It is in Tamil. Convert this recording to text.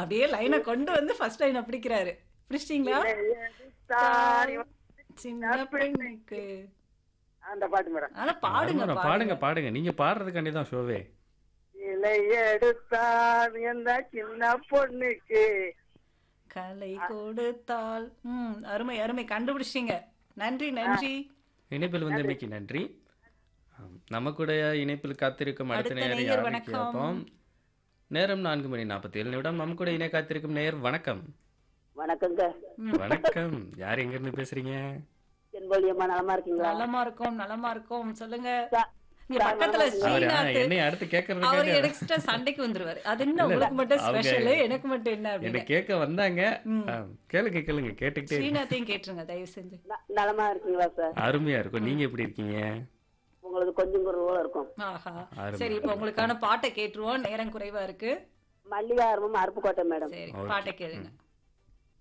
அப்படியே லைனை கொண்டு வந்து ஃபர்ஸ்ட் லைனை பிடிக்கிறாரு பிடிச்சிட்டீங்களா சாரி சின்ன பெண்ணுக்கு அந்த பாட்டு மேடம் ஆனா பாடுங்க ஆமாடா, பாடுங்க பாடுங்க நீங்க பாடுறதுக்காண்டி தான் ஷோவே இலை எடுத்தான் எந்த சின்ன பொண்ணுக்கு கலை கொடுத்தால் ம் அருமை அருமை கண்டுபிடிச்சிட்டீங்க நன்றி நன்றி இணைப்பில் வந்தமைக்கு நன்றி ஆம், நம்ம கூட இணைப்பில் காத்திருக்கும் அடுத்த அடுத்த நேரம் நேயர் யாருன்னு வணக்கம். கேட்போம் நேரம் நான்கு மணி நாற்பத்தி ஏழு நிமிடம் நம்ம கூட இணை காத்திருக்கும் நேயர் வணக்கம் வணக்கங்க வணக்கம் யார் எங்க இருந்து பேசுறீங்க செண்பொழியம்மா நலமா இருக்கீங்களா நலமா இருக்கும் நலமா இருக்கும் சொல்லுங்க சா- இங்க பக்கத்துல அவர் ஸ்ரீநாத் என்னை அடுத்து அவர் கேட்கறதுக்கு எக்ஸ்ட்ரா சண்டைக்கு வந்துருவாரு அது என்ன இல்ல, உங்களுக்கு மட்டும் அவங்க- ஸ்பெஷல் எனக்கு மட்டும் என்ன என்னை அப்படின்னு கேட்க வந்தாங்க ஆ, கேளுங்க கேளுங்க கேட்டுக்கிட்டே இருங்க. ஸ்ரீநாத்தையும் கேட்டுருங்க தயவு செஞ்சு ந- நலமா இருக்கீங்களா சார் அருமையா இருக்கும் நீங்க எப்படி இருக்கீங்க உங்களுக்கு கொஞ்சம் குறைவோட இருக்கும் ஆஹா அருமை, சரி இப்போ உங்களுக்கான பாட்டை கேட்டுருவோம் நேரம் குறைவா இருக்கு மல்லிகாரமும் அருப்புக்கோட்டை மேடம் சரி Okay. பாட்டை கேளுங்க ம்.